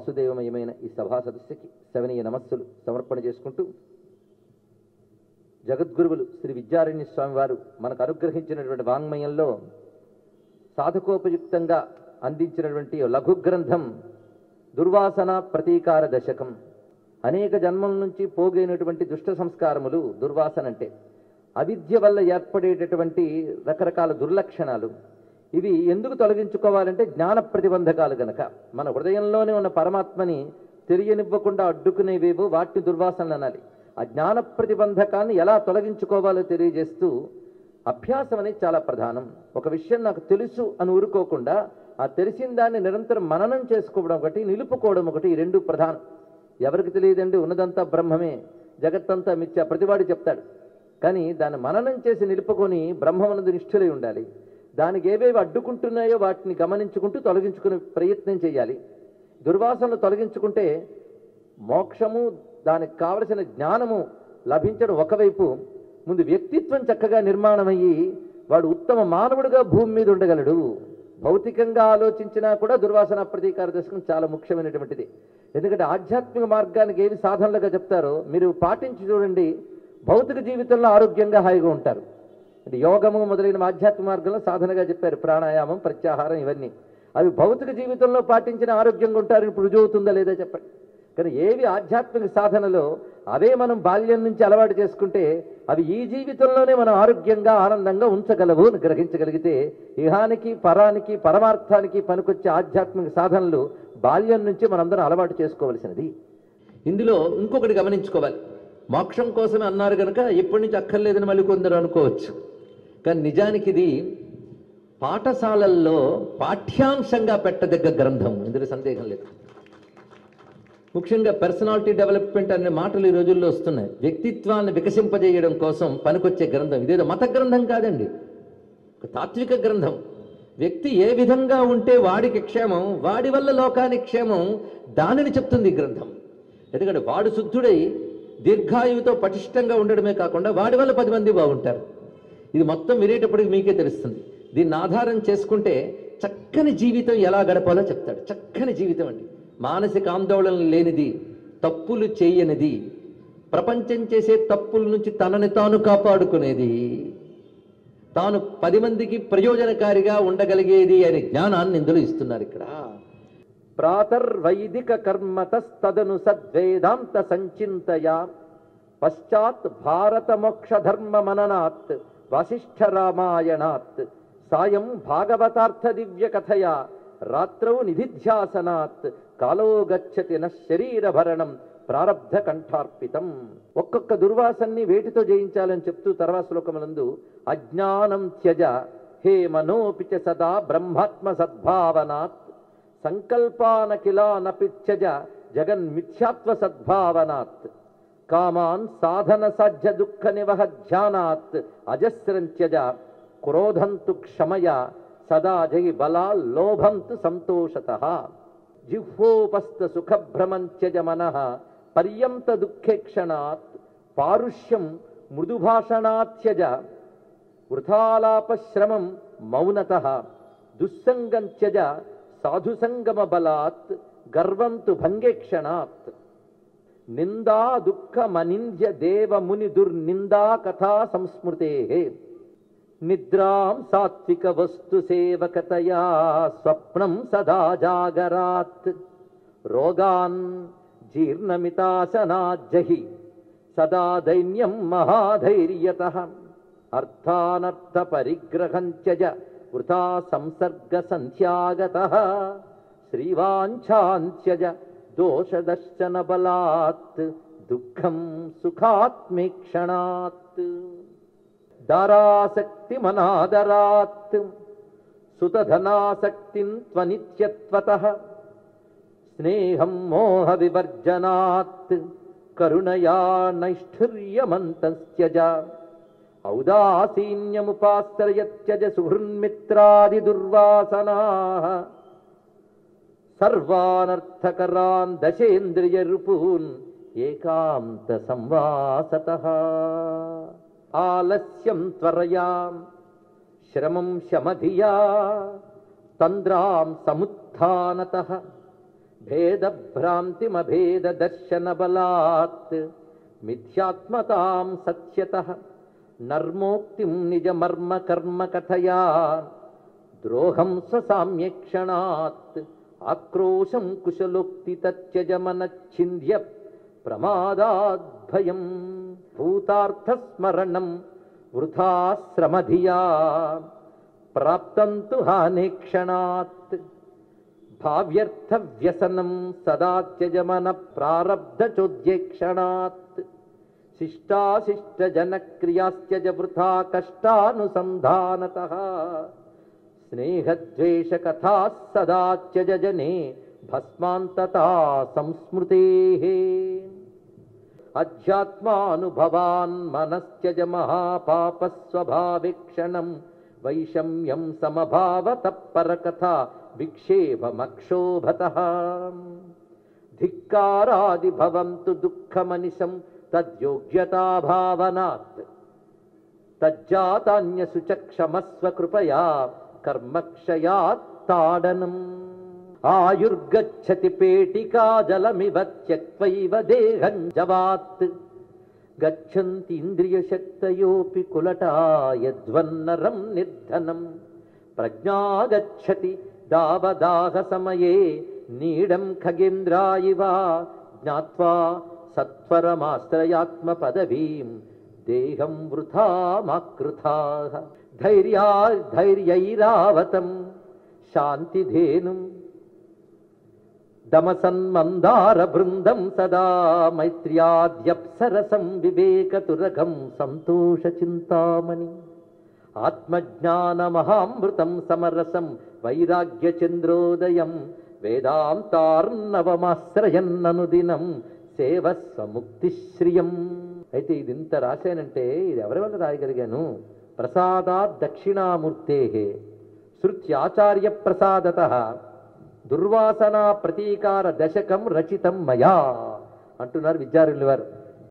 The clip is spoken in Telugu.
వాసుదేవమయమైన ఈ సభా సదస్సుకి శవనీయ నమస్సులు సమర్పణ చేసుకుంటూ జగద్గురువులు శ్రీ విద్యారణ్య స్వామి వారు మనకు అనుగ్రహించినటువంటి వాంగ్మయంలో సాధకోపయుక్తంగా అందించినటువంటి లఘు గ్రంథం దుర్వాసన ప్రతీకార దశకం అనేక జన్మల నుంచి పోగైనటువంటి దుష్ట సంస్కారములు దుర్వాసన అంటే అవిద్య వల్ల ఏర్పడేటటువంటి రకరకాల దుర్లక్షణాలు ఇవి ఎందుకు తొలగించుకోవాలంటే జ్ఞాన ప్రతిబంధకాలు గనక మన హృదయంలోనే ఉన్న పరమాత్మని తెలియనివ్వకుండా అడ్డుకునేవేవో వాటిని దుర్వాసనలు అనాలి ఆ జ్ఞాన ప్రతిబంధకాన్ని ఎలా తొలగించుకోవాలో తెలియజేస్తూ అభ్యాసం అనేది చాలా ప్రధానం ఒక విషయం నాకు తెలుసు అని ఊరుకోకుండా ఆ తెలిసిన దాన్ని నిరంతరం మననం చేసుకోవడం ఒకటి నిలుపుకోవడం ఒకటి ఈ రెండు ప్రధానం ఎవరికి తెలియదండి ఉన్నదంతా బ్రహ్మమే జగత్తంతా మిథ్య ప్రతివాడు చెప్తాడు కానీ దాన్ని మననం చేసి నిలుపుకొని బ్రహ్మమనందు నిష్ఠులై ఉండాలి దానికి ఏవేవి అడ్డుకుంటున్నాయో వాటిని గమనించుకుంటూ తొలగించుకునే ప్రయత్నం చేయాలి దుర్వాసనలు తొలగించుకుంటే మోక్షము దానికి కావలసిన జ్ఞానము లభించడం ఒకవైపు ముందు వ్యక్తిత్వం చక్కగా నిర్మాణమయ్యి వాడు ఉత్తమ మానవుడిగా భూమి మీద ఉండగలడు భౌతికంగా ఆలోచించినా కూడా దుర్వాసన ప్రతీకార దశకం చాలా ముఖ్యమైనటువంటిది ఎందుకంటే ఆధ్యాత్మిక మార్గానికి ఏవి సాధనలుగా చెప్తారో మీరు పాటించి చూడండి భౌతిక జీవితంలో ఆరోగ్యంగా హాయిగా ఉంటారు అంటే యోగము మొదలైన ఆధ్యాత్మిక మార్గంలో సాధనగా చెప్పారు ప్రాణాయామం ప్రత్యాహారం ఇవన్నీ అవి భౌతిక జీవితంలో పాటించిన ఆరోగ్యంగా ఉంటారని ఇప్పుడు రుజువు అవుతుందా లేదా చెప్పండి కానీ ఏవి ఆధ్యాత్మిక సాధనలో అవే మనం బాల్యం నుంచి అలవాటు చేసుకుంటే అవి ఈ జీవితంలోనే మనం ఆరోగ్యంగా ఆనందంగా ఉంచగలవు అని గ్రహించగలిగితే ఇహానికి పరానికి పరమార్థానికి పనికొచ్చే ఆధ్యాత్మిక సాధనలు బాల్యం నుంచి మనందరం అలవాటు చేసుకోవలసినది ఇందులో ఇంకొకటి గమనించుకోవాలి మోక్షం కోసమే అన్నారు కనుక ఇప్పటి నుంచి అక్కర్లేదని మళ్ళీ కొందరు అనుకోవచ్చు కానీ నిజానికి ఇది పాఠశాలల్లో పాఠ్యాంశంగా పెట్టదగ్గ గ్రంథం ఇందులో సందేహం లేదు ముఖ్యంగా పర్సనాలిటీ డెవలప్మెంట్ అనే మాటలు ఈ రోజుల్లో వస్తున్నాయి వ్యక్తిత్వాన్ని వికసింపజేయడం కోసం పనికొచ్చే గ్రంథం ఇదేదో మత గ్రంథం కాదండి ఒక తాత్విక గ్రంథం వ్యక్తి ఏ విధంగా ఉంటే వాడికి క్షేమం వాడి వల్ల లోకానికి క్షేమం దానిని చెప్తుంది ఈ గ్రంథం ఎందుకంటే వాడు శుద్ధుడై దీర్ఘాయువుతో పటిష్టంగా ఉండడమే కాకుండా వాడి వల్ల పది మంది బాగుంటారు ఇది మొత్తం వినేటప్పటికి మీకే తెలుస్తుంది దీన్ని ఆధారం చేసుకుంటే చక్కని జీవితం ఎలా గడపాలో చెప్తాడు చక్కని జీవితం అండి మానసిక ఆందోళన లేనిది తప్పులు చేయనిది ప్రపంచం చేసే తప్పుల నుంచి తనని తాను కాపాడుకునేది తాను పది మందికి ప్రయోజనకారిగా ఉండగలిగేది అనే జ్ఞానాన్ని ఇందులో ఇస్తున్నారు ఇక్కడ ప్రాతర్వైదిక కర్మతస్తదను సద్వేదాంత సంచింతయా పశ్చాత్ భారత మోక్ష ధర్మ మననాత్ వశిష్ఠ రామాయణాత్ సాయం భాగవతార్థ దివ్య కథయా రాత్రౌ నిధిధ్యాసనాత్ కాలో గచ్చతి న శరీరభరణం ప్రారబ్ధ కంఠార్పితం ఒక్కొక్క దుర్వాసన్ని వేటితో జయించాలని చెప్తూ తర్వాత శ్లోకములందు అజ్ఞానం త్యజ హే మనోపిచ సదా బ్రహ్మాత్మ సద్భావనాత్ సంకల్పానకిలానపిత్యజ జగన్మిథ్యాత్వ సద్భావనాత్ కామాన్ సాధన సాధ్య దుఃఖ నివహ ధ్యానాత్ అజస్రంత్యజ క్రోధంతు క్షమయ సదా జయి బలా లోభంతు సంతోషత జిహ్వోపస్థ సుఖభ్రమంత్యజ మనః పర్యంత దుఃఖేక్షణాత్ పారుష్యం మృదుభాషణాత్యజ వృథాలాపశ్రమం మౌనత దుస్సంగం త్యజ సాధుసంగమ బలాత్ గర్వంతు భంగేక్షణాత్ నిందా దుఃఖమనింద్య దేవ ముని దుర్నిందా కథా సంస్మృతే నిద్రాం సాత్విక వస్తు సేవకతయా స్వప్నం సదా జాగరాత్ రోగాన్ జీర్ణమితాసనాజ్జహి సదా దైన్యం మహాధైర్యత అర్థానర్థ పరిగ్రహం త్యజ వృథా సంసర్గ సంధ్యాగత శ్రీవాంఛాంత్యజ దోషదర్శన బలాత్ దుఃఖం సుఖాత్మీక్షణాత్ దారాసక్తి మనాదరాత్ సుతధనాసక్తిం త్వనిత్యత్వత స్నేహం మోహ వివర్జనాత్ కరుణయా నైష్ఠుర్యమంతస్త్యజ ఔదాసీన్యముపాశ్రయత్యజ సుహృన్మిత్రాది దుర్వాసనా సర్వానర్థకరాన్ దశేంద్రియ రుపూన్ ఏకాంత సంవాసత ఆలస్యం త్వరయా శ్రమం శమధియా తంద్రాం సముత్థానత భేద భ్రాంతిమభేద దర్శన బలాత్ మిథ్యాత్మతాం సత్యత నర్మోక్తిం నిజ మర్మ కర్మ కథయా ద్రోహం స్వసామ్యక్షణాత్ ఆక్రోశం కుశలోక్తి తత్యజమనచ్ఛింద్య ప్రమాదాద్భయం భూతార్థస్మరణం వృథాశ్రమధియా ప్రాప్తం తు హానేక్షణాత్ భావ్యర్థ వ్యసనం సదా త్యజమన ప్రారబ్ధ చోద్యేక్షణాత్ శిష్టాశిష్ట జన క్రియాస్త్యజ వృథా కష్టానుసంధానత స్నేహద్వేష కథా సదా త్యజ జనే భస్మాంతతా సంస్మృతే అధ్యాత్మానుభవాన్ మనస్త్యజ మహాపాపస్వభావిక్షణం వైషమ్యం సమభావత పరకథ విక్షేపమక్షోభత ధిక్కారాది భవంతు దుఃఖమనిశం తద్యోగ్యతాభావనాత్ తజ్జాతాన్యసు చ క్షమస్వ కృపయా కర్మక్షయాత్తాడనం ఆయుర్గచ్చతి పేటికా జలమివ త్యక్వైవ దేహం జవాత్ గచ్చంతి ఇంద్రియశక్తయోపి కులటా యద్వన్నరం నిర్ధనం ప్రజ్ఞా గచ్చతి దావదాహ సమయే నీడం ఖగేంద్రాయివ జ్ఞాత్వా సత్వరమాశ్రయాత్మ పదవీం దేహం వృథామాకృథా ధైర్యా ధైర్యైరావతం శాంతిధేనుం దమసన్మందార బృందం సదా మైత్ర్యాద్యప్సరసం వివేకతురగం సంతోష చింతామణి ఆత్మజ్ఞానమహామృతం సమరసం వైరాగ్య చంద్రోదయం వేదాంతార్ణవమాశ్రయన్ననుదినం సేవస్వముక్తిశ్రియం అయితే ఇది ఇంత రాశానంటే ఇది ఎవరి వల్ల రాయగలిగాను ప్రసాదాత్ దక్షిణామూర్తే శృత్యాచార్య ప్రసాదత దుర్వాసన ప్రతీకార దశకం రచితం మయా అంటున్నారు విద్యార్థులు వారు